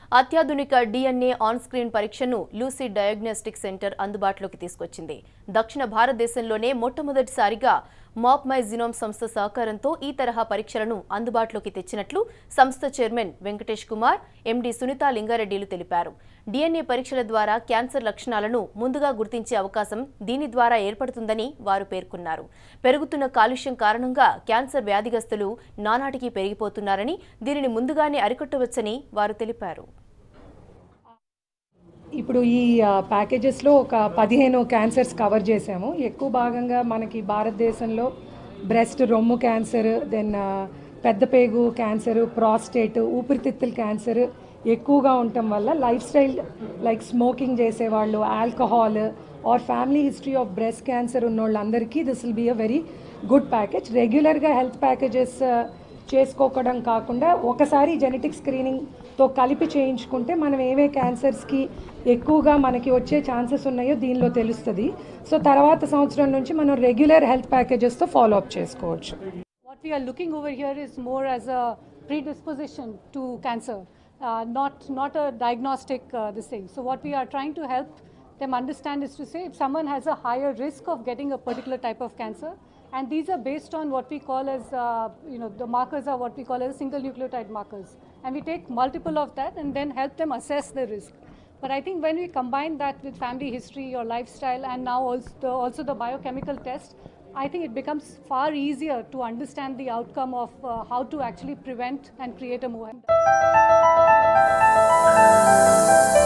అత్యాధునిక DNA on screen పరీక్షను Lucy diagnostic centre అందుబాటులోకి తీసుకొచ్చింది దక్షిణ భారతదేశంలోనే మొట్టమొదటిసారిగా మాప్ మై జినోమ్ సంస్థ సహకారంతో ఈ తరహా పరీక్షలను అందుబాటులోకి తెచ్చినట్లు సంస్థ చైర్మన్ వెంకటేష్ కుమార్ ఎండీ సునీత లింగారెడ్డిలు తెలిపారు డిఎన్ఏ పరీక్షల ద్వారా క్యాన్సర్ లక్షణాలను ముందుగా గుర్తించే అవకాశం దీని ద్వారా ఏర్పడుతుందని వారు పేర్కొన్నారు పెరుగుతున్న కాలుష్యం కారణంగా క్యాన్సర్ వ్యాధిగస్తులు నానాటికి పెరిగిపోతున్నారని దీనిని ముందుగానే అరికట్టవచ్చని వారు తెలిపారు ఇప్పుడు ఈ ప్యాకేజెస్లో ఒక పదిహేను క్యాన్సర్స్ కవర్ చేసాము ఎక్కువ భాగంగా మనకి భారతదేశంలో బ్రెస్ట్ రొమ్ము క్యాన్సర్ దెన్ పెద్ద పేగు క్యాన్సర్ ప్రాస్టేట్ ఊపిరితిత్తుల క్యాన్సర్ ఎక్కువగా ఉండటం వల్ల లైఫ్ స్టైల్ లైక్ స్మోకింగ్ చేసేవాళ్ళు alcohol or family history of breast cancer ఉన్న వాళ్ళందరికీ this will be a very good package రెగ్యులర్గా హెల్త్ ప్యాకేజెస్ చేసుకోవడం కాకుండా ఒకసారి జెనెటిక్ స్క్రీనింగ్తో కలిపి చేయించుకుంటే మనం ఏవే క్యాన్సర్స్కి ఎక్కువగా మనకి వచ్చే ఛాన్సెస్ ఉన్నాయో దీనిలో తెలుస్తుంది సో తర్వాత సంవత్సరం నుంచి మనం రెగ్యులర్ హెల్త్ ప్యాకేజెస్తో ఫాలో అప్ చేసుకోవచ్చు What we are looking over here is more as a predisposition to cancer, uh, not not a diagnostic uh, this thing. So what we are trying to help them understand is to say if someone has a higher risk of getting a particular type of cancer, and these are based on what we call as uh, you know the markers are what we call as single nucleotide markers, and we take multiple of that and then help them assess the risk. But I think when we combine that with family history or lifestyle and now also the, also the biochemical test, I think it becomes far easier to understand the outcome of uh, how to actually prevent and create a more.